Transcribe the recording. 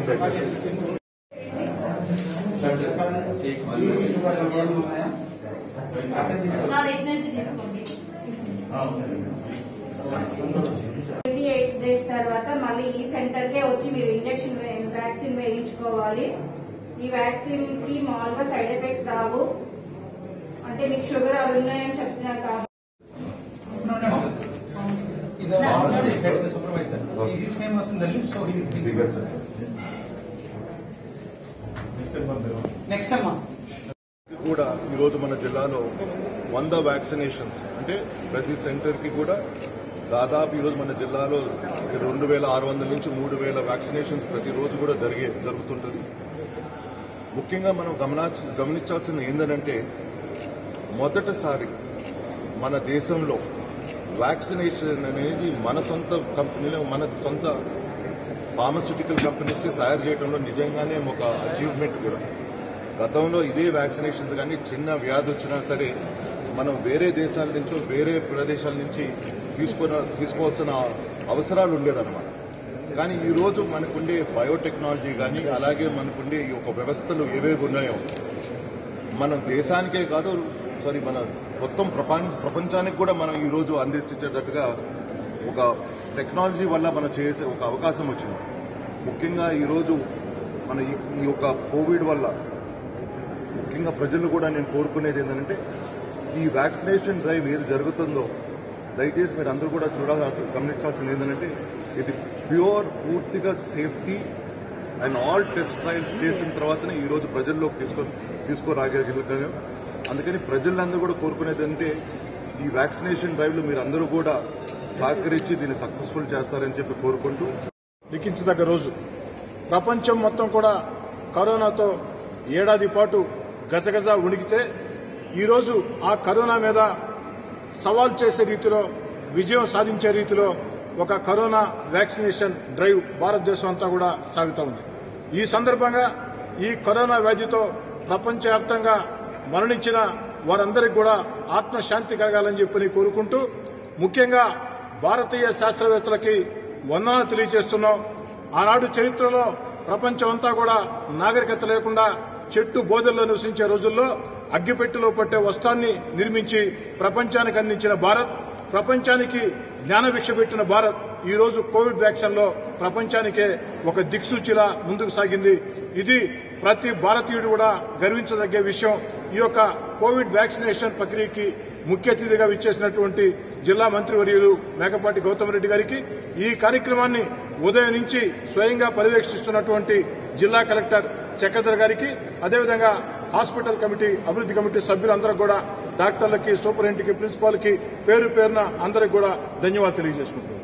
Sir ఎటు నుంచి తీసుకోండి ట్వంటీ ఎయిట్ డేస్ తర్వాత మళ్ళీ ఈ సెంటర్ కే వచ్చి మీరు ఇంజెక్షన్ వ్యాక్సిన్ వేయించుకోవాలి ఈ వ్యాక్సిన్ కి మామూలుగా సైడ్ ఎఫెక్ట్స్ రావు అంటే మీకు షుగర్ అవి ఉన్నాయని చెప్తున్నారు కాబట్టి He's a head supervisor. His name was in the list, so he is. Next time, కూడా ఈరోజు మన జిల్లాలో వంద వ్యాక్సినేషన్స్ అంటే ప్రతి సెంటర్కి కూడా దాదాపు ఈరోజు మన జిల్లాలో రెండు వేల ఆరు వందల నుంచి మూడు వేల వ్యాక్సినేషన్స్ ప్రతిరోజు కూడా జరిగే జరుగుతుంటుంది ముఖ్యంగా మనం గమనాల్సి గమనించాల్సింది ఏంటంటే మొదటిసారి మన దేశంలో వ్యాక్సినేషన్ అనేది మన సొంత కంపెనీలో మన సొంత ఫార్మస్యూటికల్ కంపెనీస్ తయారు చేయడంలో నిజంగానే ఒక అచీవ్మెంట్ కూడా గతంలో ఇదే వ్యాక్సినేషన్స్ కానీ చిన్న వ్యాధి వచ్చినా సరే మనం వేరే దేశాల నుంచో వేరే ప్రదేశాల నుంచి తీసుకున్న తీసుకోవాల్సిన అవసరాలు ఉండేదన్నమాట కానీ ఈ రోజు మనకుండే బయోటెక్నాలజీ కానీ అలాగే మనకుండే ఈ యొక్క వ్యవస్థలు ఏవేవి ఉన్నాయో మన దేశానికే కాదు సారీ మన మొత్తం ప్రపంచ ప్రపంచానికి కూడా మనం ఈ రోజు అందించేటట్టుగా ఒక టెక్నాలజీ వల్ల మనం చేసే ఒక అవకాశం వచ్చింది ముఖ్యంగా ఈరోజు మన ఈ- ఈ యొక్క కోవిడ్ వల్ల ముఖ్యంగా ప్రజలు కూడా నేను కోరుకునేది ఏంటంటే ఈ వ్యాక్సినేషన్ డ్రైవ్ ఏది జరుగుతుందో దయచేసి మీరు అందరూ కూడా చూడాలి గమనించాల్సింది ఏంటంటే ఇది ప్యూర్ పూర్తిగా safety and all test trials చేసిన తర్వాతనే ఈ రోజు ప్రజల్లోకి తీసుకో తీసుకురాగలిగాం అందుకని ప్రజలందరూ కూడా కోరుకునేది అంటే ఈ వ్యాక్సినేషన్ డ్రైవ్ లో మీరు అందరూ కూడా సహకరించి దీన్ని సక్సెస్ఫుల్ చేస్తారని చెప్పి కోరుకుంటూ లిఖించదగ్గ రోజు ప్రపంచం మొత్తం కూడా కరోనాతో ఏడాది పాటు గజగజ ఉణికితే ఈరోజు ఆ కరోనా మీద సవాల్ చేసే రీతిలో విజయం సాధించే రీతిలో ఒక కరోనా వ్యాక్సినేషన్ డ్రైవ్ భారతదేశం అంతా కూడా సాగుతూ ఉంది ఈ సందర్భంగా ఈ కరోనా వ్యాధితో ప్రపంచవ్యాప్తంగా మరణించిన వారందరికీ కూడా ఆత్మశాంతి కలగాలని చెప్పి కోరుకుంటూ ముఖ్యంగా భారతీయ శాస్త్రవేత్తలకి వందనాలు తెలియజేస్తున్నాం ఆనాడు చరిత్రలో ప్రపంచం అంతా కూడా నాగరికత లేకుండా చెట్టు బోధల్లో నివసించే రోజుల్లో అగ్గిపెట్టెలో పట్టే వస్త్రాన్ని నిర్మించి ప్రపంచానికి అందించిన భారత్ ప్రపంచానికి జ్ఞానభిక్ష పెట్టిన భారత్ ఈ రోజు కోవిడ్ వ్యాక్సిన్ లో ప్రపంచానికే ఒక దిక్సూచిలా ముందుకు సాగింది ఇది ప్రతి భారతీయుడు కూడా గర్వించదగ్గ విషయం ఈ యొక్క కోవిడ్ వ్యాక్సినేషన్ ప్రక్రియకి ముఖ్య అతిథిగా విచ్చేసినటువంటి జిల్లా మంత్రివర్యులు మేకపాటి గౌతమ్ రెడ్డి గారికి ఈ కార్యక్రమాన్ని ఉదయం నుంచి స్వయంగా పర్యవేక్షిస్తున్నటువంటి జిల్లా కలెక్టర్ చక్రధర్ గారికి అదేవిధంగా హాస్పిటల్ కమిటీ అభివృద్ధి కమిటీ సభ్యులందరూ కూడా డాక్టర్లకి సూపరింటెండెంట్కి ప్రిన్సిపాల్కి పేరు పేరున అందరికి కూడా ధన్యవాదాలు తెలియజేసుకుంటున్నారు